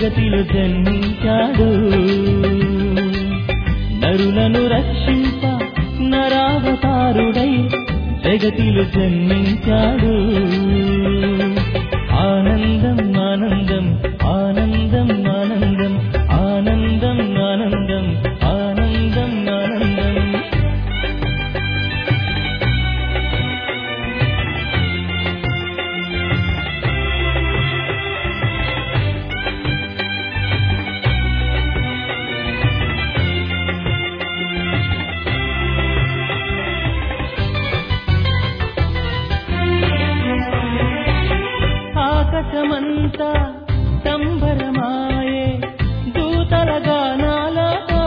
జగతిలో జన్మించాడు నరులను రక్షింప నరావతారుడై జగతిలో జన్మించాడు ఆనందం ఆనందం ఆనందం ఆనందం ఆనందం ఆనందం ఆనందం ఆనందం ఆకాశమంతా సంబరమాయే దూతల గానాలతో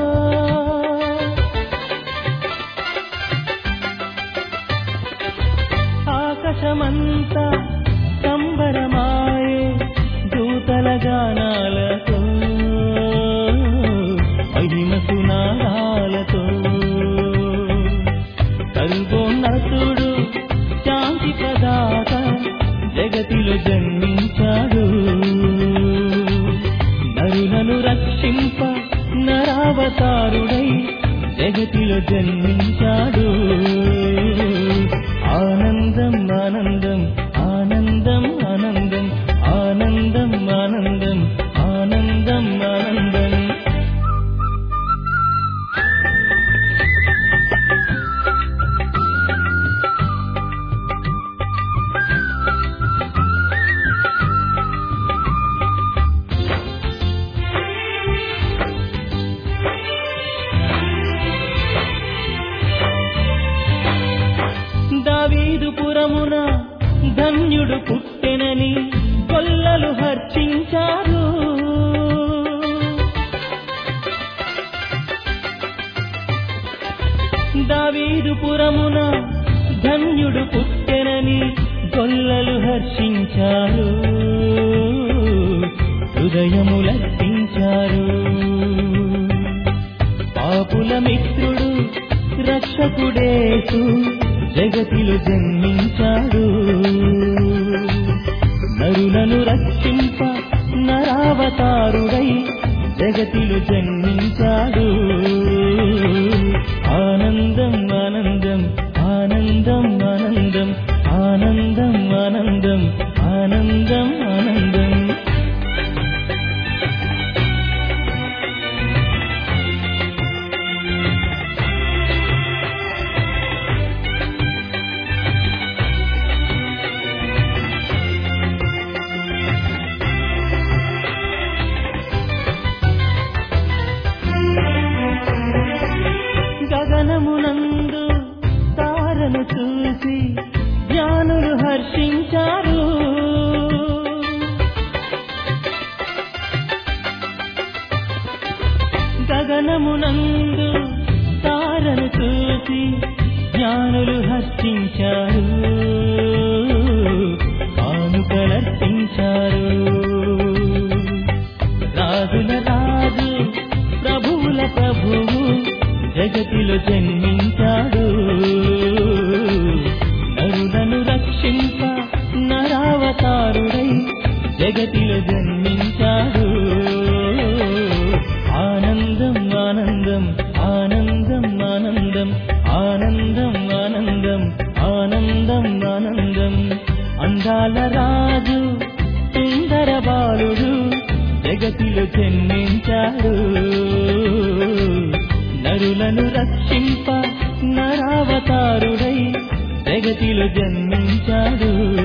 ఆకాశమంతా సంబరమాయే దూతల గానాలతో మహిమ సునాదాలతో సర్వోన్నతుడు శాంతి ప్రదాత జగతిలో జన్మించాడు నరులను రక్షింప నరావతారుడై జగతిలో జన్మించాడు ఆనందం ఆనందం ఆనందం ఆనందం ఆనందం ఆనందం ఆనందం ఆనందం దావీదు పురమున ధన్యుడు పుట్టెనని గొల్లలు హర్షించారు దావీదు పురమున ధన్యుడు పుట్టెనని గొల్లలు హర్షించారు హృదయములర్పించారు పాపుల మిత్రుడు రక్షకుడేసు జగతిలో జన్మించాడు నరులను రక్షింప నరావతారుడై జగతిలో జన్మించాడు ఆనందం ఆనందం ఆనందం ఆనందం ఆనందం ఆనందం ఆనందం ఆనందం గగనమునందు తారను చూసి జ్ఞానులు హర్షించారు గగనమునందు తారను చూసి జ్ఞానులు హర్షించారు కానుకలర్పించారు రాజుల రాజు ప్రభువుల ప్రభువు జగతిలో జన్మించాడు నరులను రక్షింప నరావతారుడై జగతిలో జన్మించాడు ఆనందం ఆనందం ఆనందం ఆనందం ఆనందం ఆనందం ఆనందం ఆనందం అందాల రాజు సుందర బాలుడు జగతిలో జన్మించాడు నరులను రక్షింప నరావతారుడై జగతిలో జన్మించాడు